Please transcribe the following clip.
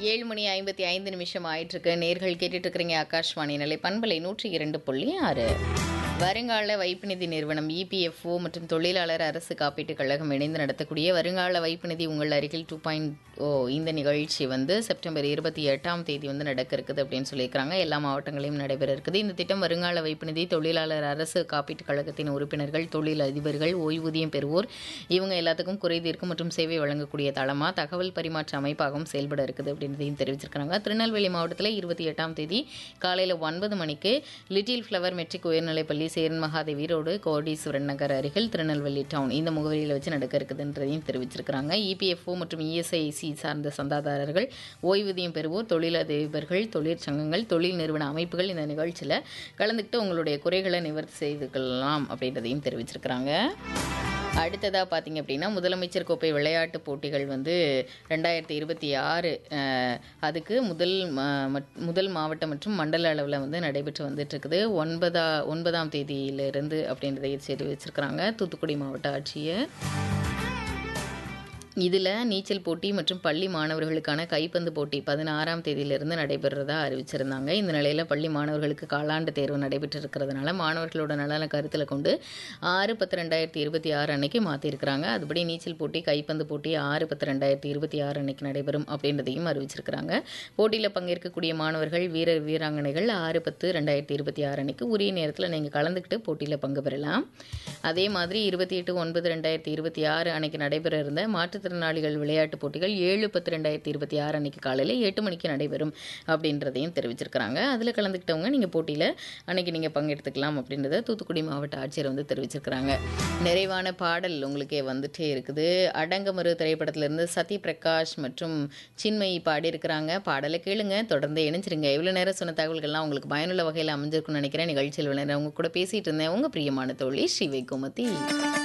ஏழு மணி ஐம்பத்தி ஐந்து நிமிஷம் ஆயிட்டிருக்கு நேர்கள் கேட்டுட்டு இருக்கிறீங்க ஆகாஷ்வாணி நிலை பண்பலை நூற்றி இரண்டு புள்ளி ஆறு வருங்கால வைப்பு நிதி நிறுவனம் இபிஎஃப்ஓ மற்றும் தொழிலாளர் அரசு காப்பீட்டுக் கழகம் இணைந்து நடத்தக்கூடிய வருங்கால வைப்பு நிதி உங்கள் அருகில் டூ பாயிண்ட் ஓ இந்த நிகழ்ச்சி வந்து செப்டம்பர் இருபத்தி எட்டாம் தேதி வந்து நடக்க இருக்குது அப்படின்னு சொல்லியிருக்கிறாங்க எல்லா மாவட்டங்களையும் நடைபெற இருக்குது இந்த திட்டம் வருங்கால வைப்பு நிதி தொழிலாளர் அரசு காப்பீட்டுக் கழகத்தின் உறுப்பினர்கள் தொழில் அதிபர்கள் ஓய்வூதியம் பெறுவோர் இவங்க எல்லாத்துக்கும் குறை தீர்க்கும் மற்றும் சேவை வழங்கக்கூடிய தளமாக தகவல் பரிமாற்ற அமைப்பாகவும் செயல்பட இருக்குது அப்படின்றதையும் தெரிவிச்சிருக்கிறாங்க திருநெல்வேலி மாவட்டத்தில் இருபத்தி எட்டாம் தேதி காலையில் ஒன்பது மணிக்கு லிட்டில் ஃப்ளவர் மெட்ரிக் உயர்நிலைப்பள்ளி சேரன் மகாதேவி ரோடு கோடீஸ்வரன் நகர் அருகில் திருநெல்வேலி டவுன் இந்த முகவரியில் வச்சு நடக்க இருக்குதுன்றதையும் தெரிவிச்சிருக்கிறாங்க இபிஎஃப்ஓ மற்றும் இஎஸ்ஐசி சார்ந்த சந்தாதாரர்கள் ஓய்வூதியம் பெறுவோர் தொழிலதிபர்கள் தொழிற்சங்கங்கள் தொழில் நிறுவன அமைப்புகள் இந்த நிகழ்ச்சியில் கலந்துக்கிட்டு உங்களுடைய குறைகளை நிவர்த்தி செய்து கொள்ளலாம் அப்படின்றதையும் தெரிவிச்சிருக்கிறாங்க அடுத்ததாக பார்த்தீங்க அப்படின்னா முதலமைச்சர் கோப்பை விளையாட்டுப் போட்டிகள் வந்து ரெண்டாயிரத்தி இருபத்தி ஆறு அதுக்கு முதல் ம- மட்- முதல் மாவட்டம் மற்றும் மண்டல அளவில் வந்து நடைபெற்று வந்துட்டு இருக்குது ஒன்பதா ஒன்பதாம் தேதியிலிருந்து அப்படின்றதை தெரிவிச்சிருக்கிறாங்க தூத்துக்குடி மாவட்ட ஆட்சியர் இதில் நீச்சல் போட்டி மற்றும் பள்ளி மாணவர்களுக்கான கைப்பந்து போட்டி பதினாறாம் தேதியிலிருந்து நடைபெறுறதா அறிவிச்சிருந்தாங்க இந்த நிலையில் பள்ளி மாணவர்களுக்கு காலாண்டு தேர்வு நடைபெற்று இருக்கிறதுனால மாணவர்களோட நலனை கருத்தில் கொண்டு ஆறு பத்து ரெண்டாயிரத்தி இருபத்தி ஆறு அன்னைக்கு மாற்றிருக்கிறாங்க அதுபடி நீச்சல் போட்டி கைப்பந்து போட்டி ஆறு பத்து ரெண்டாயிரத்தி இருபத்தி ஆறு அன்னைக்கு நடைபெறும் அப்படின்றதையும் அறிவிச்சிருக்கிறாங்க போட்டியில் பங்கேற்கக்கூடிய மாணவர்கள் வீரர் வீராங்கனைகள் ஆறு பத்து ரெண்டாயிரத்தி இருபத்தி ஆறு அன்னைக்கு உரிய நேரத்தில் நீங்கள் கலந்துக்கிட்டு போட்டியில் பங்கு பெறலாம் அதே மாதிரி இருபத்தி எட்டு ஒன்பது ரெண்டாயிரத்தி இருபத்தி ஆறு அன்னைக்கு நடைபெற இருந்த மாற்றுத்திறனாளிகள் விளையாட்டுப் போட்டிகள் ஏழு பத்து ரெண்டாயிரத்தி இருபத்தி ஆறு அன்னைக்கு காலையில் எட்டு மணிக்கு நடைபெறும் அப்படின்றதையும் தெரிவிச்சிருக்கிறாங்க அதில் கலந்துக்கிட்டவங்க நீங்கள் போட்டியில் அன்னைக்கு நீங்கள் பங்கெடுத்துக்கலாம் அப்படின்றத தூத்துக்குடி மாவட்ட ஆட்சியர் வந்து தெரிவிச்சிருக்கிறாங்க நிறைவான பாடல் உங்களுக்கே வந்துட்டே இருக்குது அடங்கமரு திரைப்படத்திலிருந்து சத்ய பிரகாஷ் மற்றும் சின்மயி பாடியிருக்கிறாங்க பாடலை கேளுங்க தொடர்ந்து இணைஞ்சிருங்க எவ்வளோ நேரம் சொன்ன தகவல்கள்லாம் உங்களுக்கு பயனுள்ள வகையில் அமைஞ்சிருக்கும்னு நினைக்கிறேன் நிகழ்ச்சியில் விளையாட உங்க கூட பேசிட்டு இருந்தேன் உங்கள் பிரியமான தோழி ஸ்ரீவை கோமதி